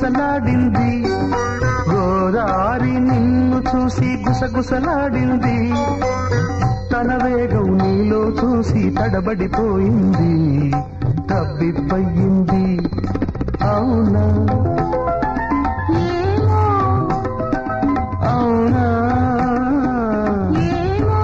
గుసగుసలాడింది గోదారి నిన్ను చూసి గుసగుసలాడింది తన వేగం నీలో చూసి తడబడిపోయింది తబ్బిబ్బయింది అవునా ఏమో అవునా ఏమో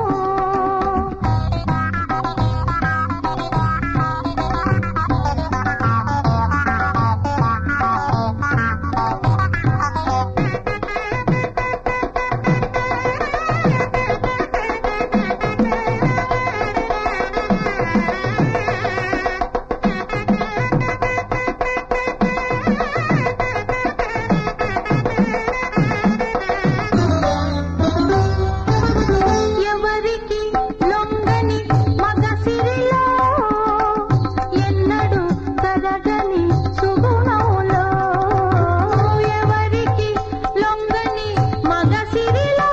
ఎవరికి లొంగని మగసిరిలో ఎన్నడు తరగని సుగుణంలో ఎవరికి లొంగని మగసిరిలో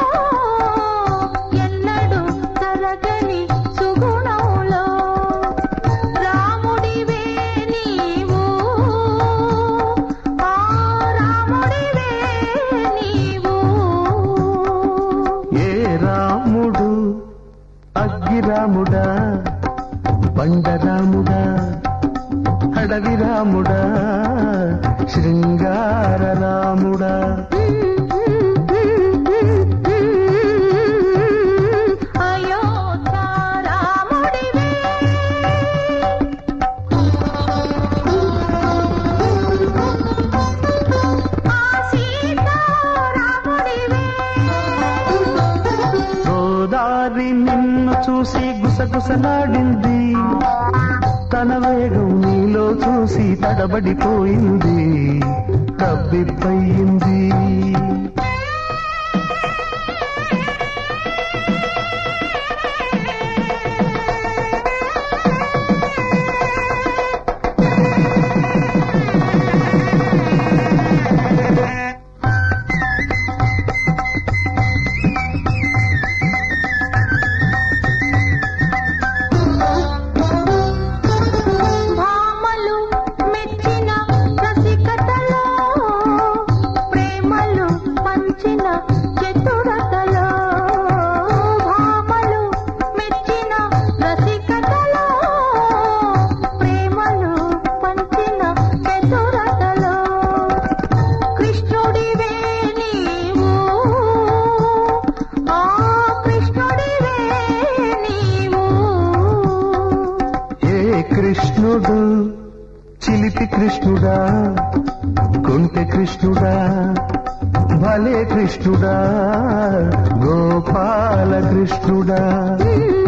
ఎన్నడు తరగని సుగుణంలో రాముడివే నీవు ఆ రాముడివే నీవు ఏ రాముడు అగ్గిరాముడా బండరాముడా అడవి రాముడా శృంగార రాముడా అయోధ్య రాముడివే ఆ సీత రాముడివే గోదారి నిన్ను చూసి గుసగుసలాడింది తన వేగం నీలో చూసి తడబడిపోయింది తబ్బిబ్బయింది భామలు మెచ్చిన రసికతలో ప్రేమలు పంచిన చతురతలో భామలు మెచ్చిన రసికతలో ప్రేమలు పంచిన చతురతలో కృష్ణుడివే నీవు ఆ కృష్ణుడివే నీవు ఏ కృష్ణుడు చిలిపి కృష్ణుడా కొంటె కృష్ణుడా భలే కృష్ణుడా గోపాల కృష్ణుడా Mm.